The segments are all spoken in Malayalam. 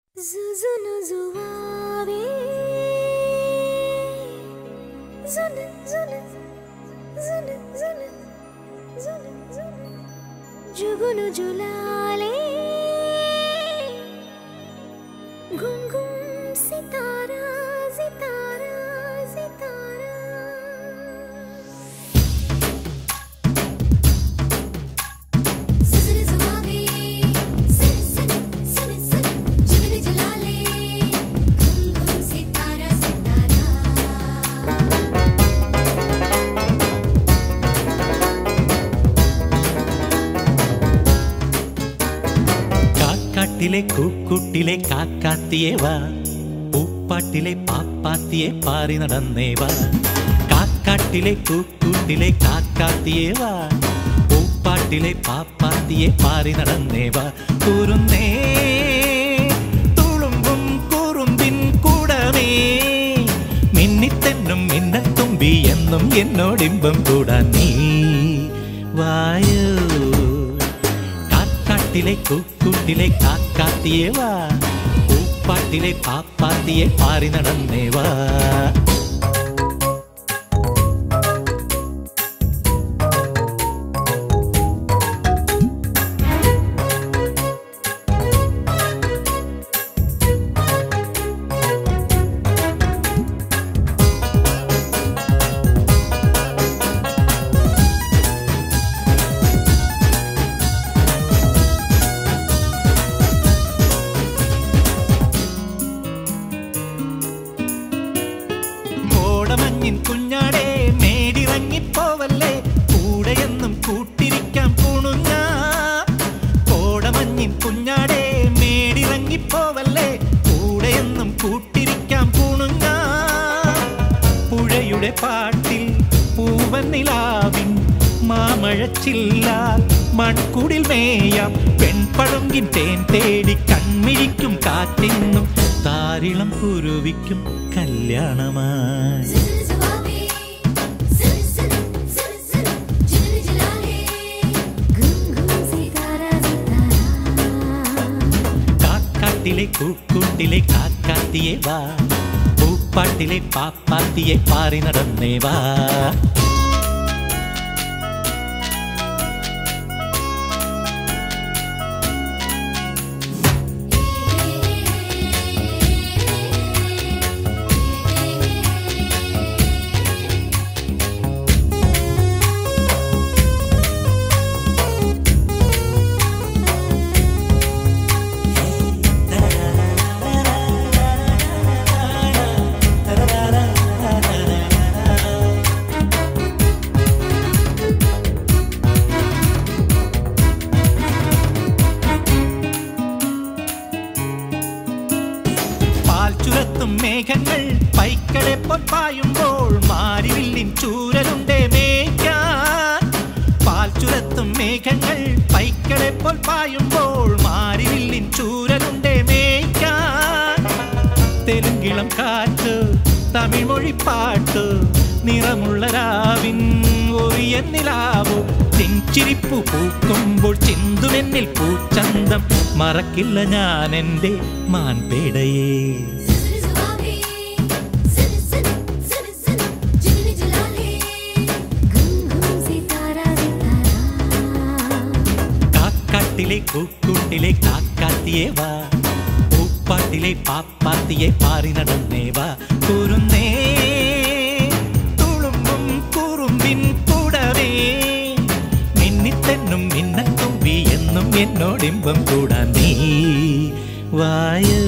Zuzunu zuave Zunu zunu Zunu zunu Zunu zunu Jugunu julale Gum gum sitara sitara sitara Zuzunu zuave Zunu zunu Zunu zunu Jugunu julale Gum gum sitara sitara കാക്കാട്ടിലെ കൂക്കുട്ടിലെ കാക്കാത്തിയെ വാ പൂപ്പാട്ടിലെ പാപ്പാത്തിയെ പാറി നടന്നേ വാ കാക്കാട്ടിലെ കൂക്കുട്ടിലെ കാക്കാത്തിയെ വാ പൂപ്പാട്ടിലെ പാപ്പാത്തിയെ പാറി നടന്നേ വാ കുറുന്നേ തുളുമ്പും കുറുമ്പിൻ കൂടമേ മിന്നിത്തെന്നും മിന്നത്തുമ്പി എന്നും എന്നോടിമ്പം കൂടാൻ നീ വായൂ കാക്കാട്ടിലെ കൂക്കുട്ടിലെ കാക്കാത്തിയെ വാ പൂപ്പാട്ടിലെ പാപ്പാത്തിയെ പാറി നടന്നേ വാ കോടമഞ്ഞിൻ കുഞ്ഞാടേ മേടിറങ്ങിപ്പോവല്ലേ കൂടെയെന്നും കൂട്ടിരിക്കാൻ പൂണുഞ്ഞ കോടമഞ്ഞിൻ കുഞ്ഞാടേ മേടിറങ്ങിപ്പോവല്ലേ കൂടെയെന്നും കൂട്ടിരിക്കാൻ പൂണുഞ്ഞ പുഴയുടെ പാട്ടിൽ പൂവൻ നിലാവിൻ മാമഴച്ചില്ലാൽ മൺകുടിൽ മേയാം പെൺപഴങ്കിൻ തേൻ തേടി കൺമിഴിക്കും കാറ്റിന്നും താരിളം കുരുവിക്കും കല്യാണമായി Zuzunu zuave Zunu zunu Zunu zunu Jugunu julale Gum gum sitara sitara കാക്കാട്ടിലെ കൂക്കൂട്ടിലെ കാക്കാത്തിയെ വാ പൂപ്പാട്ടിലെ പാപ്പാത്തിയെ പാറി നടന്നേ വാ പാൽ ചുരത്തും മേഘങ്ങൾ പൈക്കളെ പൊപ്പായുമ്പോൾ മാരിവില്ലിൻ ചൂരലുണ്ടേ മേയ്ക്കാൻ പാൽ ചുരത്തും മേഘങ്ങൾ പൈക്കളെ പൊൽപ്പായുമ്പോൾ മാരിവില്ലിൻ ചൂരലുണ്ടേ മേയ്ക്കാൻ തെലുങ്കിളം കാറ്റ് തമിഴ് മൊഴിപ്പാട്ട് നിറമുള്ള രാവിൻ ഒറിയൻ നിലാവു ചെഞ്ചിരിപ്പു പൂക്കുമ്പോൾ ചിന്തുമെന്നിൽ പൂച്ചന്തം മറക്കില്ല ഞാൻ എൻ്റെ മാൻപേടയേ Zuzunu zuave Zunu zunu Zunu zunu Jugunu julale Gum gum sitara sitara കാക്കാട്ടിലെ കൂക്കൂട്ടിലെ കാക്കാത്തിയെ വാ പൂപ്പാട്ടിലെ പാപ്പാത്തിയെ പാറി നടന്നേ വാ കുറുന്നേ തുളുമ്പും കുറുമ്പിൻ കൂടവേ മിന്നിത്തെന്നും മിന്നത്തുമ്പി എന്നും എന്നോടിമ്പം കൂടാൻ നീ വായു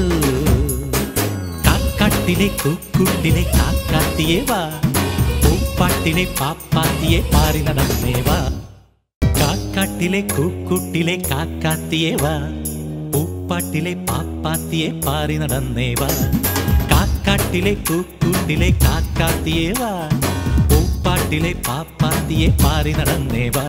കാക്കാട്ടിലെ കൂക്കൂട്ടിലെ കാക്കാത്തിയെ വാ പൂപ്പാട്ടിലെ പാപ്പാത്തിയെ പാറി നടന്നേ വാ കാക്കാട്ടിലെ കൂക്കുട്ടിലെ കാക്കാത്തിയെ വാ പൂപ്പാട്ടിലെ പാപ്പാത്തിയെ പാറി നടന്നേ വാ കാക്കാട്ടിലെ കൂക്കുട്ടിലെ കാക്കാത്തിയെ വാ പൂപ്പാട്ടിലെ പാപ്പാത്തിയെ പാറി നടന്നേ വാ